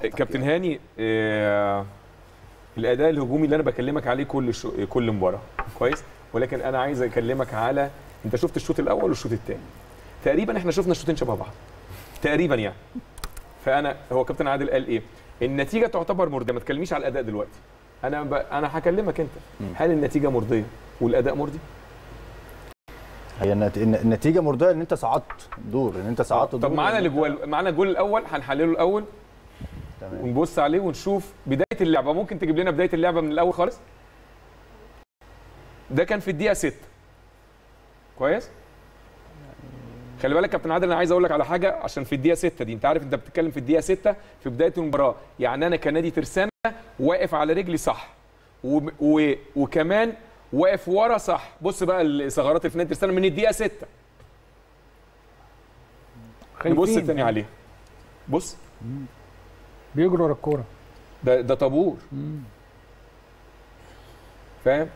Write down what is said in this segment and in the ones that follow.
كابتن هاني آه الاداء الهجومي اللي انا بكلمك عليه كل شو كل مباراه كويس ولكن انا عايز اكلمك على انت شفت الشوط الاول والشوط الثاني تقريبا احنا شفنا الشوطين شبه بعض تقريبا يعني فانا هو كابتن عادل قال ايه النتيجه تعتبر مرضيه ما تكلمنيش على الاداء دلوقتي انا ب... انا هكلمك انت هل النتيجه مرضيه والاداء مرضي هي النت- الن- النتيجه مرضيه ان انت صعدت دور ان انت صعدت طب دور معانا وإن أنت- الجوال معانا الجول الاول هنحلله الاول تمام ونبص عليه ونشوف بدايه اللعبه ممكن تجيب لنا بدايه اللعبه من الاول خالص ده كان في الدقيقه 6 كويس خلي بالك كابتن عادل انا عايز اقول لك على حاجه عشان في الدقيقه 6 دي انت عارف انت بتتكلم في الدقيقه 6 في بدايه المباراه يعني انا كنادي ترسانه واقف على رجلي صح و... و... وكمان واقف ورا صح بص بقى الثغرات اللي في نادي ترسانه من الدقيقه 6 نبص خايفين. تاني عليه بص بيجروا ورا الكوره ده ده طابور فاهم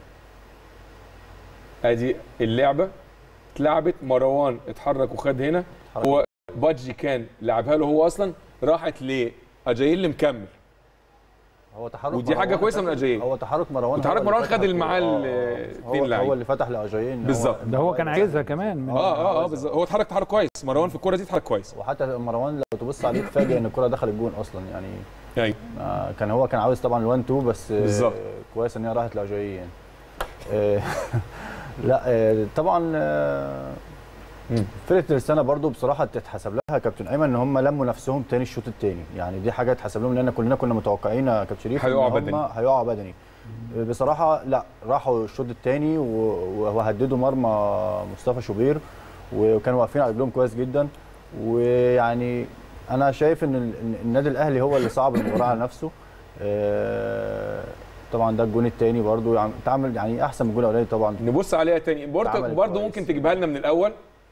ادي اللعبه اتلعبت مروان اتحرك وخد هنا هو بادجي كان لعبها له هو اصلا راحت لاجايل اللي مكمل هو تحرك ودي حاجة مروان كويسة من أجايل. هو تحرك مروان وتحرك هو اللي مروان فتح خد اللي معاه الكورة. ال- آه، اتنين هو لعيبة. هو اللي فتح لاجايين بالظبط. ده هو كان عايزها كمان من اه اه اه بالظبط هو اتحرك تحرك كويس مروان في الكوره دي اتحرك كويس وحتى مروان لو تبص عليه تفاجئ ان الكره دخلت جون اصلا يعني ايوه آه، كان هو كان عاوز طبعا ال1 2 بس آه، بالظبط. كويس ان هي راحت لاجايين يعني آه، لا آه، طبعا آه، مم. فرقه ترسانه برضو بصراحه تتحسب لها كابتن ايمن ان هم لموا نفسهم تاني الشوط الثاني يعني دي حاجه تحسب لهم لان كلنا كنا متوقعين يا كابتن شريف إن هيقعوا هم بدني. هيقعوا بدني بصراحه لا راحوا الشوط الثاني وهددوا مرمى مصطفى شوبير وكانوا واقفين على رجلهم كويس جدا ويعني انا شايف ان ال- إن النادي الاهلي هو اللي صعب المباراه على نفسه آه، طبعا ده الجون الثاني برضو يعني تعمل يعني احسن من الجون الاولاني طبعا نبص عليها تاني برضه اتعملت برضه كويس. ممكن تجيبها لنا من الاول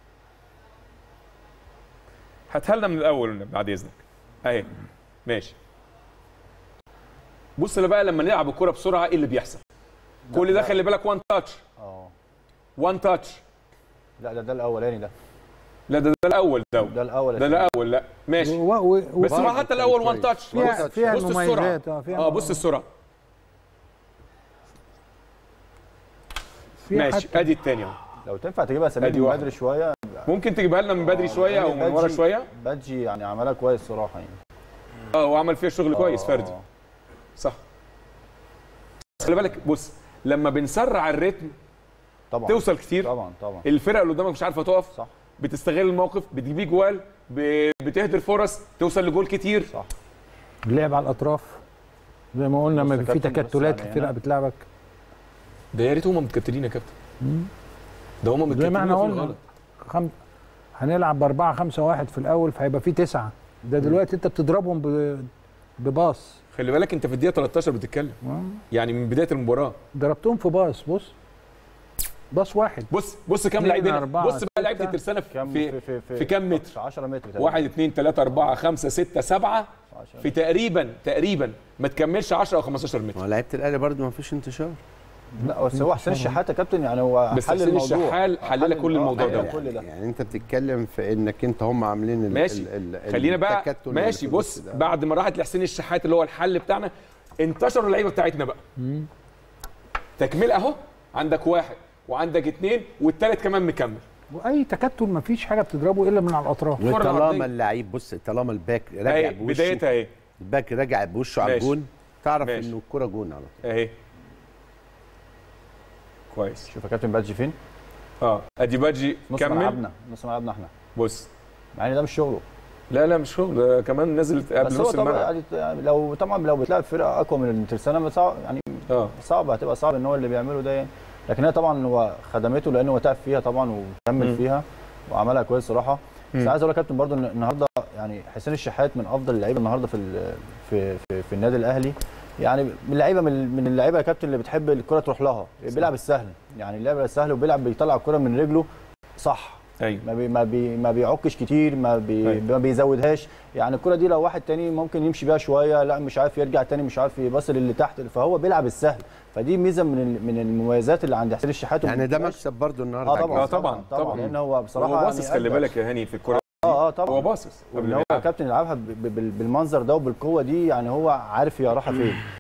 هاتها لنا من الاول بعد اذنك اهي ماشي بص بقى لما نلعب الكوره بسرعه ايه اللي بيحصل كل ده خلي بالك وان تاتش اه وان تاتش لا ده ده الاولاني ده لا ده, ده الاول ده ده الاول ده الاول لا ماشي و... و... و... بس ما حتى الاول وان تاتش فيها بص فيها بص السرعه المميزات اه فيها اه بص السرعه فيها ماشي حتى- ادي الثاني اهو لو تنفع تجيبها سليم أدي من واحدة. بدري شويه ممكن تجيبها لنا من بدري شويه او من ورا بادجي- شويه بادجي يعني عملها كويس صراحه يعني اه وعمل فيها شغل كويس آه. فردي صح خلي بالك بص لما بنسرع الريتم طبعا توصل كتير طبعا طبعا الفرق اللي قدامك مش عارفه تقف صح بتستغل الموقف بتجيب جوال ب- بتهدر فرص توصل لجول كتير صح اللعب على الاطراف زي ما قلنا بص لما يا في كابتن، بص تكتلات يعني الفرقه هنا- بتلعبك ده يا ريت هم متكتلين يا كابتن ده هم زي متكتلين ما احنا في قلنا الغلط. خم... هنلعب بأربعة خمسة واحد في الأول فهيبقى في تسعة ده دلوقتي أنت بتضربهم ب... بباص خلي بالك انت في الدقيقه 13 بتتكلم آه. يعني من بدايه المباراه ضربتهم في باص بص باص واحد بص بص كام اتنين، لعيب هنا أربعة، بص بقى ستة. لعيبه الترسانه كم في في في في, في كام متر؟ في 10 متر تقريبا. واحد اثنين ثلاثة أربعة خمسة ستة سبعة 10 في تقريبا تقريبا ما تكملش 10 أو 15 متر ما لعيبه الاهلي برضه ما فيش انتشار لا بس هو حسين الشحاته كابتن يعني هو بس حل حسين الموضوع الشحال حل لك كل آه، الموضوع حل ده. كل ده يعني انت بتتكلم في انك انت هم عاملين ال ماشي. ال ال خلينا بقى التكتل اللي ماشي في بص النص ده. بعد ما راحت لحسين الشحات اللي هو الحل بتاعنا انتشروا اللعيبه بتاعتنا بقى تكمل اهو عندك واحد وعندك اثنين والثالث كمان مكمل وأي تكتل مفيش حاجة بتضربه إلا من على الأطراف الكرة العرضية. وطالما اللعيب بص طالما الباك راجع اهي بوشه بدايتها اهي الباك راجع بوشه على ماشي. الجون تعرف ماشي. انه الكره جون على طول اهي كويس شوف يا كابتن بادجي فين اه ادي باجي نص كمل ملعبنا نص ملعبنا احنا بص يعني ده مش شغله لا لا مش شغل ده كمان نازل قبل بس هو نص طبعا الملعب يعني يعني لو طبعا لو بتلعب فرقه اقوى من الترسانه صعب يعني اه صعب هتبقى صعب ان هو اللي بيعمله ده يعني لكن هي طبعا هو خدمته لانه هو تعب فيها طبعا وكمل مم. فيها وعملها كويس صراحه بس مم. عايز اقول لك يا كابتن برضو ان النهارده يعني حسين الشحات من افضل اللعيبه النهارده في ال- في في, في النادي الاهلي يعني من اللعيبه من من اللعيبه يا كابتن اللي بتحب الكره تروح لها بيلعب السهل يعني اللعب السهل وبيلعب بيطلع الكره من رجله صح ايوه ما بي ما بي ما بيعكش كتير ما بي أيوة. ما بيزودهاش يعني الكره دي لو واحد تاني ممكن يمشي بيها شويه لا مش عارف يرجع تاني مش عارف يبص للي تحت فهو بيلعب السهل فدي ميزه من ال- من المميزات اللي عند حسين الشحات يعني ده وما مكسب برضه النهارده اه على طبعا آه الجزيرة. طبعا، طبعا طبعا. لان هو بصراحه هو باصص يعني خلي أدى. بالك يا هاني في الكوره اه اه طبعا هو باصص قبل وان ما هو يلعب. كابتن يلعبها ب- ب- بال- بالمنظر ده وبالقوه دي يعني هو عارف هي رايحه فين